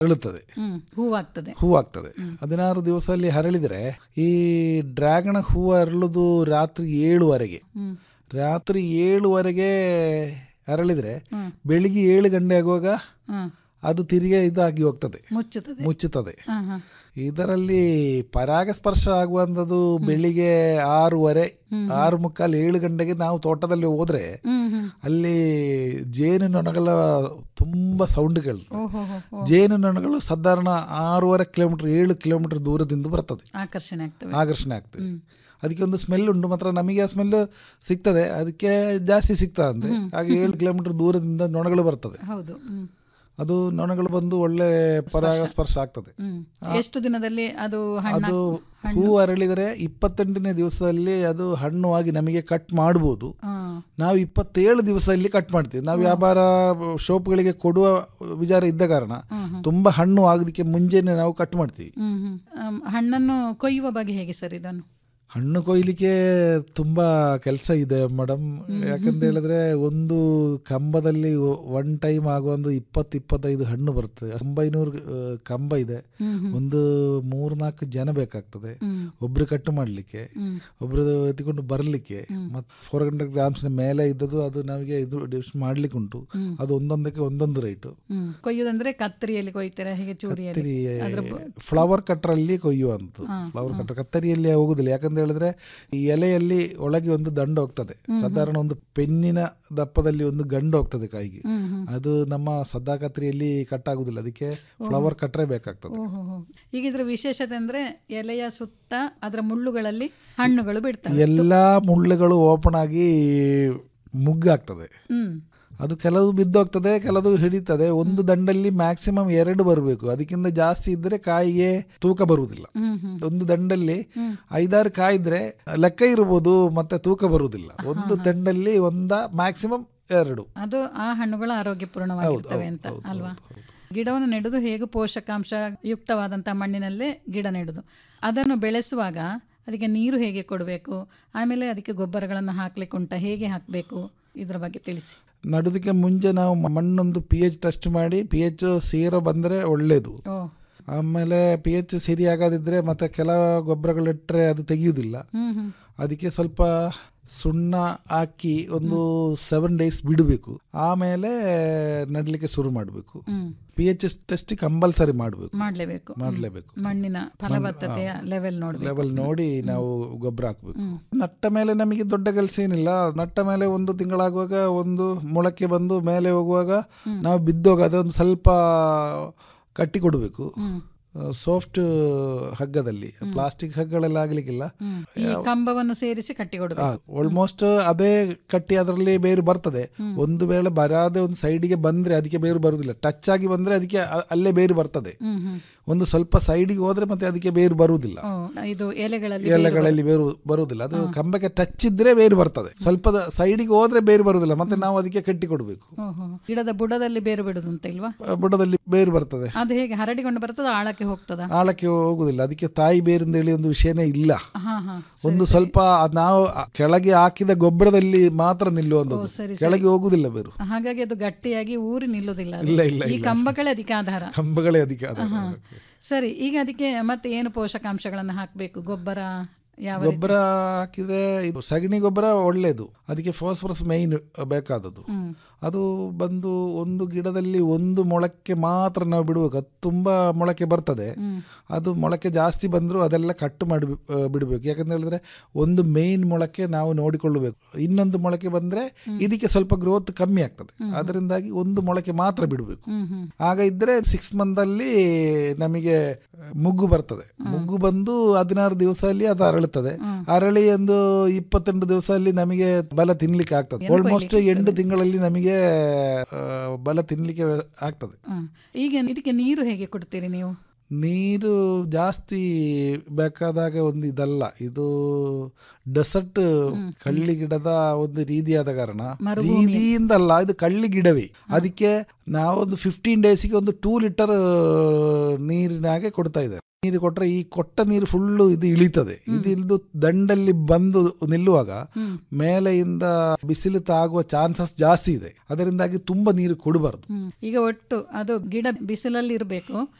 ಅರಳುತ್ತದೆ ಹ್ಮ್ ಹೂವಾಗ್ತದೆ ಹೂವಾಗ್ತದೆ ಹದಿನಾರು ದಿವಸದಲ್ಲಿ ಹರಳಿದರೆ ಈ ಡ್ರ್ಯಾಗನ್ ಹೂವು ಅರಳುದು ರಾತ್ರಿ ಏಳುವರೆಗೆ ಹ್ಮ್ ರಾತ್ರಿ ಏಳುವರೆಗೆ ಅರಳಿದರೆ ಹ್ಮ್. ಬೆಳಿಗ್ಗೆ ಏಳು ಗಂಟೆ ಆಗುವಾಗ ಹ್ಮ್ ಅದು ತಿರುಗಿ ಇದಾಗಿ ಹೋಗ್ತದೆ ಮುಚ್ಚುತ್ತದೆ ಮುಚ್ಚುತ್ತದೆ ಹಾ ಹಾ ಇದರಲ್ಲಿ ಪರಾಗಸ್ಪರ್ಶ ಆಗುವಂಥದ್ದು ಬೆಳಿಗ್ಗೆ ಆರೂವರೆ ಆರು ಮುಕ್ಕಾಲು ಏಳು ಗಂಟೆಗೆ ನಾವು ತೋಟದಲ್ಲಿ ಹೋದ್ರೆ ಹ್ಮ್ ಹ್ಮ್ ಅಲ್ಲಿ ಜೇನು ನೊಣಗಳ ತುಂಬ ಸೌಂಡ್ ಕೇಳ್ತದೆ ಓಹೋ ಹೋ ಹೋ ಜೇನು ನೊಣಗಳು ಸಾಧಾರಣ ಆರೂವರೆ ಕಿಲೋಮೀಟರ್ ಏಳು ಕಿಲೋಮೀಟರ್ ದೂರದಿಂದ ಬರ್ತದೆ ಆಕರ್ಷಣೆ ಆಗ್ತವೆ ಆಕರ್ಷಣೆ ಆಗ್ತದೆ ಅದಕ್ಕೆ ಒಂದು ಸ್ಮೆಲ್ ಉಂಟು ಮಾತ್ರ ನಮಗೆ ಆ ಸ್ಮೆಲ್ ಸಿಗ್ತದೆ ಅದಕ್ಕೆ ಜಾಸ್ತಿ ಸಿಗ್ತದೆ ಅಂದ್ರೆ ಹಾಗೆ ಏಳು ಕಿಲೋಮೀಟರ್ ದೂರದಿಂದ ನೊಣಗಳು ಬರ್ತದೆ ಹೌದು ಹ್ಮ್ ಅದು ನೊಣಗಳು ಬಂದು ಒಳ್ಳೆ ಪರಾಗಸ್ಪರ್ಶ ಆಗ್ತದೆ ಹ್ಮ್ ಎಷ್ಟು ದಿನದಲ್ಲಿ ಅದು ಹಣ್ಣ ಅದು ಹೂ ಅರಳಿದರೆ ಇಪ್ಪತ್ತೆಂಟನೇ ದಿವಸದಲ್ಲಿ ಅದು ಹಣ್ಣು ಆಗಿ ನಮಗೆ ಕಟ್ ಮಾಡ್ಬೋದು ಹಾ ನಾವು ಇಪ್ಪತ್ತೇಳು ದಿವಸದಲ್ಲಿ ಕಟ್ ಮಾಡ್ತೀವಿ ನಾವು ವ್ಯಾಪಾರ ಶಾಪ್ಗಳಿಗೆ ಕೊಡುವ ವಿಚಾರ ಇದ್ದ ಕಾರಣ ತುಂಬಾ ಹಣ್ಣು ಆಗೋದಕ್ಕೆ ಮುಂಚೆನೆ ನಾವು ಕಟ್ ಮಾಡ್ತೀವಿ ಹ್ಮ್ ಹ್ಮ್ ಆಮ್, ಹಣ್ಣನ್ನು ಕೊಯ್ಯುವ ಬಗೆ ಹೇಗೆ ಸರ್ ಇದನ್ನು ಹಣ್ಣು ಕೊಯ್ಲಿಕ್ಕೆ ತುಂಬಾ ಕೆಲಸ ಇದೆ ಮೇಡಮ್ ಯಾಕಂತ ಹೇಳಿದ್ರೆ ಒಂದು ಕಂಬದಲ್ಲಿ ಒನ್ ಟೈಮ್ ಆಗುವ ಒಂದು ಇಪ್ಪತ್ತು ಇಪ್ಪತ್ತೈದು ಹಣ್ಣು ಬರ್ತದೆ ಒಂಬೈನೂರು ಆ, ಕಂಬ ಇದೆ ಹ್ಮ್ ಹ್ಮ್ ಒಂದು ಮೂರ್ನಾಲ್ಕು ಜನ ಬೇಕಾಗ್ತದೆ ಹ್ಮ್ ಒಬ್ರು ಕಟ್ಟು ಮಾಡ್ಲಿಕ್ಕೆ ಹ್ಮ್ ಒಬ್ರು ಎತ್ತಿಕೊಂಡು ಬರಲಿಕ್ಕೆ ಮತ್ತು ಫೋರ್ ಹಂಡ್ರೆಡ್ ಗ್ರಾಮ್ಸ್ ಮೇಲೆ ಇದ್ದದ್ದು ಅದು ನಮಗೆ ಇದು ಡಿಶ್ ಮಾಡ್ಲಿಕ್ಕೆ ಉಂಟು ಅದು ಒಂದೊಂದಕ್ಕೆ ಒಂದೊಂದು ರೈಟು ಹ್ಮ್ ಕೊಯ್ಯುದಂದ್ರೆ ಕತ್ತರಿಯಲ್ಲಿ ಕೊಯ್ತೀರಾ ಹೇಗೆ ಚೂರಿಯಲ್ಲಿ ಅದ್ರ ಬ- ಫ್ಲವರ್ ಕಟ್ರಲ್ಲಿ ಕೊಯ್ಯುವಂಥದ್ದು ಫ್ಲವರ್ ಕಟ್ಟರ್ ಕತ್ತರಿಯಲ್ಲಿ ಹೋಗುದಿಲ್ಲ ಯಾಕಂತ ಹೇಳಿದ್ರೆ ಈ ಎಲೆಯಲ್ಲಿ ಒಳಗೆ ಒಂದು ದಂಡ ಹೋಗ್ತದೆ ಸಾಧಾರಣ ಒಂದು ಪೆನ್ನಿನ ದಪ್ಪದಲ್ಲಿ ಒಂದು ಗಂಡು ಹೋಗ್ತದೆ ಕಾಯಿಗೆ ಹ್ಮ್ ಹ್ಮ್ ಅದು ನಮ್ಮ ಸದ್ದಾ ಕತ್ತರಿಯಲ್ಲಿ ಕಟ್ ಆಗುದಿಲ್ಲ ಅದಕ್ಕೆ ಫ್ಲವರ್ ಕಟ್ರೆ ಬೇಕಾಗ್ತದೆ ಓಹೋ ಹೋ. ಈಗ ಇದ್ರ ವಿಶೇಷತೆ ಅಂದ್ರೆ ಎಲೆಯ ಸುತ್ತ ಅದರ ಮುಳ್ಳುಗಳಲ್ಲಿ ಹಣ್ಣುಗಳು ಬಿಡ್ತವೆ ಎಲ್ಲಾ ಮುಳ್ಳುಗಳು ಓಪನ್ ಆಗಿ ಮುಗ್ಗಾಗ್ತದೆ ಹ್ಮ್ ಅದು ಕೆಲವು ಬಿದ್ದೋಗ್ತದೆ ಕೆಲವು ಹಿಡಿತದೆ ಒಂದು ದಂಡಲ್ಲಿ ಮ್ಯಾಕ್ಸಿಮಮ್ ಎರಡು ಬರಬೇಕು ಅದಕ್ಕಿಂತ ಜಾಸ್ತಿ ಇದ್ರೆ ಕಾಯಿಗೆ ತೂಕ ಬರುವುದಿಲ್ಲ ಹ್ಮ್ ಹ್ಮ್ ಒಂದು ದಂಡಲ್ಲಿ ಐದಾರು ಕಾಯಿ ಇದ್ರೆ ಲೆಕ್ಕ ಇರ್ಬೋದು ಮತ್ತೆ ತೂಕ ಬರುವುದಿಲ್ಲ ಒಂದು ದಂಡಲ್ಲಿ ಒಂದ ಮ್ಯಾಕ್ಸಿಮಮ್ ಎರಡು ಅದು ಆ ಹಣ್ಣುಗಳು ಆರೋಗ್ಯಪೂರ್ಣವಾಗಿರ್ತವೆ ಅಂತ ಅಲ್ವಾ ಗಿಡವನ್ನು ನೆಡುದು ಹೇಗೆ ಪೋಷಕಾಂಶ ಯುಕ್ತವಾದಂಥ ಮಣ್ಣಿನಲ್ಲೇ ಗಿಡ ನೆಡುದು ಅದನ್ನು ಬೆಳೆಸುವಾಗ ಅದಕ್ಕೆ ನೀರು ಹೇಗೆ ಕೊಡಬೇಕು ಆಮೇಲೆ ಅದಕ್ಕೆ ಗೊಬ್ಬರಗಳನ್ನು ಹಾಕ್ಲಿಕ್ಕೆ ಉಂಟ ಹೇಗೆ ಹಾಕಬೇಕು ಇದ್ರ ಬಗ್ಗೆ ತಿಳಿಸಿ ನಡುದಕ್ಕೆ ಮುಂಚೆ ನಾವು ಮಣ್ಣೊಂದು ಪಿ ಎಚ್ ಟೆಸ್ಟ್ ಮಾಡಿ ಪಿ ಎಚ್ ಸೇರೋ ಬಂದರೆ ಒಳ್ಳೆಯದು ಓ ಆಮೇಲೆ ಪಿ ಎಚ್ ಸರಿಯಾಗದಿದ್ರೆ ಮತ್ತೆ ಕೆಲ ಗೊಬ್ಬರಗಳಿಟ್ಟರೆ ಅದು ತೆಗೆಯುವುದಿಲ್ಲ ಹ್ಮ್ ಹ್ಮ್ ಅದಕ್ಕೆ ಸ್ವಲ್ಪ ಸುಣ್ಣ ಹಾಕಿ ಒಂದು ಸೆವೆನ್ ಡೇಸ್ ಬಿಡಬೇಕು ಆಮೇಲೆ ನಡಲಿಕ್ಕೆ ಶುರು ಮಾಡಬೇಕು ಹ್ಮ್ ಪಿ ಎಚ್ ಟೆಸ್ಟ್ ಕಂಪಲ್ಸರಿ ಮಾಡಬೇಕು ಮಾಡಲೇಬೇಕು ಮಾಡಲೇಬೇಕು ಮಣ್ಣಿನ ಫಲವತ್ತತೆಯ ಲೆವೆಲ್ ನೋಡ್ಬೇಕು ಲೆವೆಲ್ ನೋಡಿ ನಾವು ಗೊಬ್ಬರ ಹಾಕಬೇಕು ನಟ್ಟ ಮೇಲೆ ನಮಗೆ ದೊಡ್ಡ ಕೆಲಸ ಏನಿಲ್ಲ ನಟ್ಟ ಮೇಲೆ ಒಂದು ತಿಂಗಳಾಗುವಾಗ ಒಂದು ಮೊಳಕೆ ಬಂದು ಮೇಲೆ ಹೋಗುವಾಗ ನಾವು ಬಿದ್ದೋಗ ಅದೊಂದು ಸ್ವಲ್ಪ ಕಟ್ಟಿ ಕೊಡಬೇಕು ಹ್ಮ್ ಸಾಫ್ಟ್ ಹಗ್ಗದಲ್ಲಿ ಪ್ಲಾಸ್ಟಿಕ್ ಹಗ್ಗಳೆಲ್ಲ ಆಗ್ಲಿಕ್ಕಿಲ್ಲ ಹ್ಮ್ ಈ ಕಂಬವನ್ನು ಸೇರಿಸಿ ಕಟ್ಟಿಕೊಡ್ಬೇಕು ಆಲ್ಮೋಸ್ಟ್ ಅದೇ ಕಟ್ಟಿ ಅದರಲ್ಲಿ ಬೇರು ಬರ್ತದೆ ಒಂದು ವೇಳೆ ಬರಾದೆ ಒಂದು ಸೈಡಿಗೆ ಬಂದ್ರೆ ಅದಕ್ಕೆ ಬೇರು ಬರುವುದಿಲ್ಲ ಟಚ್ ಆಗಿ ಬಂದ್ರೆ ಅದಕ್ಕೆ ಅ- ಅಲ್ಲೇ ಬೇರು ಬರ್ತದೆ ಹ್ಮ್ ಹ್ಮ್ ಒಂದು ಸ್ವಲ್ಪ ಸೈಡಿಗೆ ಹೋದ್ರೆ ಮತ್ತೆ ಅದಕ್ಕೆ ಬೇರು ಬರುವುದಿಲ್ಲ ಓ ಇದು ಎಲೆಗಳಲ್ಲಿ ಎಲೆಗಳಲ್ಲಿ ಬೇರು ಬರುವುದಿಲ್ಲ ಅದು ಕಂಬಕ್ಕೆ ಟಚ್ ಇದ್ರೆ ಬೇರು ಬರ್ತದೆ ಸ್ವಲ್ಪ ಸೈಡಿಗೆ ಹೋದ್ರೆ ಬೇರು ಬರುವುದಿಲ್ಲ ಮತ್ತೆ ನಾವು ಅದಕ್ಕೆ ಕಟ್ಟಿ ಕೊಡಬೇಕು ಓಹೋ ಗಿಡದ ಬುಡದಲ್ಲಿ ಬೇರು ಬಿಡುದು ಅಂತ ಇಲ್ವಾ ಬುಡದಲ್ಲಿ ಬೇರು ಬರ್ತದೆ ಅದು ಹೇಗೆ ಹರಡಿಕೊಂಡು ಬರ್ತದ ಆಳಕ್ಕೆ ಹೋಗ್ತದ ಆಳಕ್ಕೆ ಹೋಗುದಿಲ್ಲ ಅದಕ್ಕೆ ತಾಯಿ ಬೇರು ಅಂತ ಹೇಳಿ ಒಂದು ವಿಷಯನೇ ಇಲ್ಲ ಹಾ ಹಾ ಒಂದು ಸ್ವಲ್ಪ ಅದ್ ನಾವು ಕೆಳಗೆ ಹಾಕಿದ ಗೊಬ್ಬರದಲ್ಲಿ ಮಾತ್ರ ನಿಲ್ಲುವಂಥದ್ದು ಸರಿ, ಕೆಳಗೆ ಹೋಗುದಿಲ್ಲ ಬೇರು ಹಾಗಾಗಿ ಅದು ಗಟ್ಟಿಯಾಗಿ ಊರಿ ನಿಲ್ಲುವುದಿಲ್ಲ ಅದು. ಇಲ್ಲ ಇಲ್ಲ ಈ ಕಂಬಗಳೇ ಅದಕ್ಕೆ ಆಧಾರ ಕಂಬಗಳೇ ಅದಕ್ಕೆ ಆಧಾರ. ಸರಿ ಈಗ ಅದಕ್ಕೆ ಮತ್ತೆ ಏನು ಪೋಷಕಾಂಶಗಳನ್ನು ಹಾಕಬೇಕು ಗೊಬ್ಬರ ಯಾವ ರೀತಿ? ಗೊಬ್ಬರ ಹಾಕಿದ್ರೆ ಇದು ಸಗಣಿ ಗೊಬ್ಬರ ಒಳ್ಳೇದು ಅದಕ್ಕೆ ಫಾಸ್ಫರಸ್ ಮೈನ್ ಬೇಕಾದದ್ದು ಹ್ಮ್ ಅದು ಬಂದು ಒಂದು ಗಿಡದಲ್ಲಿ ಒಂದು ಮೊಳಕೆ ಮಾತ್ರ ನಾವು ಬಿಡಬೇಕು ಅದು ತುಂಬಾ ಮೊಳಕೆ ಬರ್ತದೆ ಹ್ಮ್ ಅದು ಮೊಳಕೆ ಜಾಸ್ತಿ ಬಂದರೂ ಅದೆಲ್ಲ ಕಟ್ ಮಾಡಿ ಬಿಡಬೇಕು ಯಾಕಂತ ಹೇಳಿದ್ರೆ ಒಂದು ಮೇನ್ ಮೊಳಕೆ ನಾವು ನೋಡಿಕೊಳ್ಳಬೇಕು ಇನ್ನೊಂದು ಮೊಳಕೆ ಬಂದ್ರೆ ಇದಕ್ಕೆ ಸ್ವಲ್ಪ ಗ್ರೋತ್ ಕಮ್ಮಿ ಆಗ್ತದೆ ಅದರಿಂದಾಗಿ ಒಂದು ಮೊಳಕೆ ಮಾತ್ರ ಬಿಡಬೇಕು ಹ್ಮ್ ಹ್ಮ್ ಆಗ ಇದ್ರೆ ಸಿಕ್ಸ್ ಮಂತ್ ಅಲ್ಲಿ ನಮಗೆ ಮುಗ್ಗು ಬರ್ತದೆ ಮುಗ್ಗು ಬಂದು ಹದಿನಾರು ದಿವಸದಲ್ಲಿ ಅದು ಅರಳುತ್ತದೆ ಅರಳಿ ಒಂದು ಇಪ್ಪತ್ತೆಂಟು ದಿವಸದಲ್ಲಿ ನಮಗೆ ಬಲ ತಿನ್ಲಿಕ್ಕೆ ಆಗ್ತದೆ ಆಲ್ಮೋಸ್ಟ್ ಎಂಟು ತಿಂಗಳಲ್ಲಿ ನಮಗೆ ಆ, ಬಲ ತಿನ್ಲಿಕ್ಕೆ ಆಗ್ತದೆ ಹಾ. ಈಗ ಇದಕ್ಕೆ ನೀರು ಹೇಗೆ ಕೊಡ್ತೀರಿ ನೀವು ನೀರು ಜಾಸ್ತಿ ಬೇಕಾದಾಗ ಒಂದು ಇದಲ್ಲ ಇದು ಡೆಸರ್ಟ್ ಕಳ್ಳಿ ಗಿಡದ ಒಂದು ರೀತಿಯಾದ ಕಾರಣ ರೀತಿಯಿಂದಲ್ಲ ಇದು ಕಳ್ಳಿ ಗಿಡವೇ ಅದಕ್ಕೆ ನಾವೊಂದು ಫಿಫ್ಟೀನ್ ಡೇಸಿಗೆ ಒಂದು ಟೂ ಲೀಟರ್ ನೀರಿನಾಗೆ ಕೊಡ್ತಾ ಇದ್ದೇವೆ ನೀರು ಕೊಟ್ರೆ ಈ ಕೊಟ್ಟ ನೀರು ಫುಲ್ಲು ಇದು ಇಳಿತದೆ ಇದು ಇಳಿದು ದಂಡಲ್ಲಿ ಬಂದು ನಿಲ್ಲುವಾಗ ಮೇಲೆಯಿಂದ ಬಿಸಿಲು ತಾಗುವ ಚಾನ್ಸಸ್ ಜಾಸ್ತಿ ಇದೆ ಅದರಿಂದಾಗಿ ತುಂಬಾ ನೀರು ಕೊಡಬಾರ್ದು ಹ್ಮ್. ಈಗ ಒಟ್ಟು ಅದು ಗಿಡ ಬಿಸಿಲಲ್ಲಿ ಇರಬೇಕು